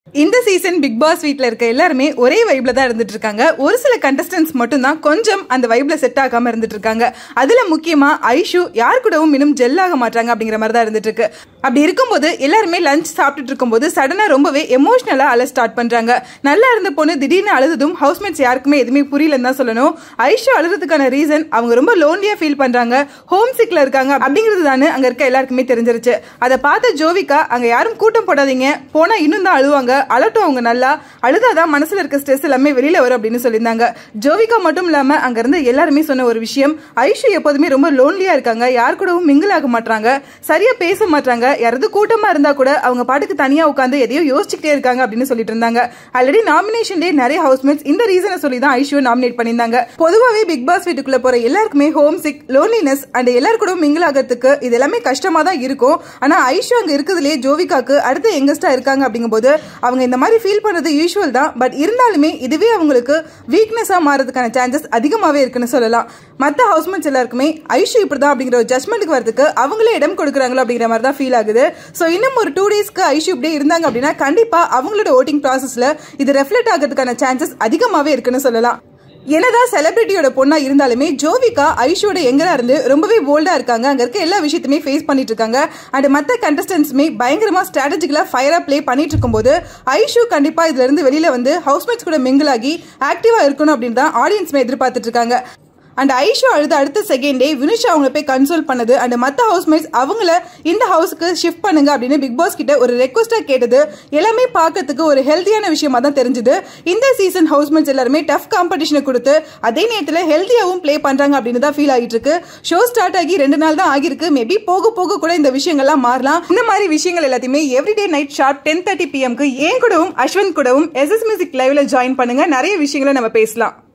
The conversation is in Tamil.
இந்த சீசன் பிக் பாஸ் வீட்ல இருக்க எல்லாருமே ஒரே வைப்ல தான் இருந்துட்டு இருக்காங்க ஒரு சில கண்டஸ்டன்ஸ் மட்டும் தான் கொஞ்சம் அந்த வைப்ல செட் ஆகாம இருந்துட்டு இருக்காங்க அதுல முக்கியமா ஐஷு யார் கூடவும் இன்னும் ஜெல் ஆக மாட்டாங்க அப்படிங்கிற மாதிரி தான் இருந்துட்டு இருக்கு அப்படி இருக்கும்போது எல்லாருமே லஞ்ச் சாப்பிட்டுட்டு இருக்கும்போது சடனா ரொம்பவே எமோஷனலா அழ ஸ்டார்ட் பண்றாங்க நல்லா இருந்த பொண்ணு திடீர்னு அழுதும் ஹவுஸ்மேட்ஸ் யாருக்குமே எதுவுமே புரியலன்னு தான் சொல்லணும் ஐஷு அழுறதுக்கான ரீசன் அவங்க ரொம்ப லோன்லியா ஃபீல் பண்றாங்க ஹோம் சிக்ல இருக்காங்க அப்படிங்கிறது தானே அங்க இருக்க எல்லாருக்குமே தெரிஞ்சிருச்சு அதை பார்த்த ஜோவிகா அங்க யாரும் கூட்டம் போடாதீங்க போனா இன்னும் தான் அழுவாங்க அழட்டும் அவங்க நல்லா அழுதாதான் மனசுல இருக்க ஸ்ட்ரெஸ் எல்லாமே வெளியில வரும் அப்படின்னு சொல்லியிருந்தாங்க ஜோவிகா மட்டும் இல்லாம அங்க இருந்து எல்லாருமே சொன்ன ஒரு விஷயம் ஐஷு எப்போதுமே ரொம்ப லோன்லியா இருக்காங்க யார் கூடவும் மிங்கிள் ஆக மாட்டாங்க சரியா பேச மாட்டாங்க யாராவது கூட்டமா இருந்தா கூட அவங்க பாட்டுக்கு தனியா உட்காந்து எதையோ யோசிச்சுக்கிட்டே இருக்காங்க அப்படின்னு சொல்லிட்டு இருந்தாங்க ஆல்ரெடி நாமினேஷன்லேயே நிறைய ஹவுஸ்மேட்ஸ் இந்த ரீசனை சொல்லி தான் ஐஷுவை நாமினேட் பண்ணியிருந்தாங்க பொதுவாகவே பிக் பாஸ் வீட்டுக்குள்ள போற எல்லாருக்குமே ஹோம் சிக் லோன்லினஸ் அண்ட் எல்லாரு கூட மிங்கிள் ஆகிறதுக்கு இது எல்லாமே கஷ்டமா தான் இருக்கும் ஆனா ஐஷு அங்க இருக்கிறதுலே ஜோவிகாக்கு அடுத்த யங்கஸ்டா இருக்காங்க அப்படிங்கும்போது அவங்க இந்த மாதிரி ஃபீல் பண்றது யூஸ்வல் தான் பட் இருந்தாலுமே இதுவே அவங்களுக்கு வீக்னஸா மாறதுக்கான சான்சஸ் அதிகமாவே இருக்குன்னு சொல்லலாம் மற்ற ஹவுஸ்மேட்ஸ் எல்லாருக்குமே ஐஷு இப்படிதான் அப்படிங்கிற ஒரு ஜட்மெண்ட்டுக்கு வரதுக்கு அவங்களே இடம் கொடுக்குறாங்களோ அப்படிங்கிற மாதிரி தான் ஃபீல் ஆகுது ஸோ இன்னும் ஒரு டூ டேஸ்க்கு ஐஷு இப்படியே இருந்தாங்க அப்படின்னா கண்டிப்பா அவங்களோட ஓட்டிங் ப்ராசஸ்ல இது ரெஃப்ளெக்ட் ஆகிறதுக்கான சான்சஸ் அதிகமாவே இருக்குன்னு சொல்லலாம் என்னதான் செலிபிரிட்டியோட பொண்ணா இருந்தாலுமே ஜோவிகா ஐஷோட எங்கரா இருந்து ரொம்பவே போல்டா இருக்காங்க அங்க இருக்க எல்லா விஷயத்தையுமே ஃபேஸ் பண்ணிட்டு இருக்காங்க அண்ட் மத்த கண்டஸ்டன்ஸுமே பயங்கரமா ஸ்ட்ராட்டஜிக்கலா ஃபயரா ப்ளே பண்ணிட்டு இருக்கும்போது ஐஷு கண்டிப்பா இதுல இருந்து வெளியில வந்து ஹவுஸ்மேட்ஸ் கூட மிங்கிள் ஆகி ஆக்டிவா இருக்கணும் அப்படின்னு தான் ஆடியன்ஸ்மே எதிர்பார்த்துட்டு இருக்காங்க அண்ட் ஐஷு அழுத அடுத்த செகண்டே வினுஷா அவங்கள போய் கன்சோல் பண்ணது அண்ட் மற்ற ஹவுஸ்மேட்ஸ் அவங்கள இந்த ஹவுஸ்க்கு ஷிஃப்ட் பண்ணுங்க அப்படின்னு பிக் பாஸ் கிட்ட ஒரு ரெக்வஸ்டா கேட்டது எல்லாமே பார்க்கறதுக்கு ஒரு ஹெல்த்தியான விஷயமா தான் தெரிஞ்சுது இந்த சீசன் ஹவுஸ்மேட்ஸ் எல்லாருமே டஃப் காம்படிஷனை கொடுத்து அதே நேரத்தில் ஹெல்த்தியாகவும் ப்ளே பண்றாங்க அப்படின்னு தான் ஃபீல் ஆகிட்டு இருக்கு ஷோ ஸ்டார்ட் ஆகி ரெண்டு நாள் தான் ஆகிருக்கு மேபி போக போக கூட இந்த விஷயங்கள்லாம் மாறலாம் இந்த மாதிரி விஷயங்கள் எல்லாத்தையுமே everyday night sharp ten thirty பிஎம்க்கு ஏன் கூடவும் அஸ்வந்த் கூடவும் எஸ்எஸ் மியூசிக் லைவ்ல ஜாயின் பண்ணுங்க நிறைய விஷயங்களை நம்ம பேசலாம்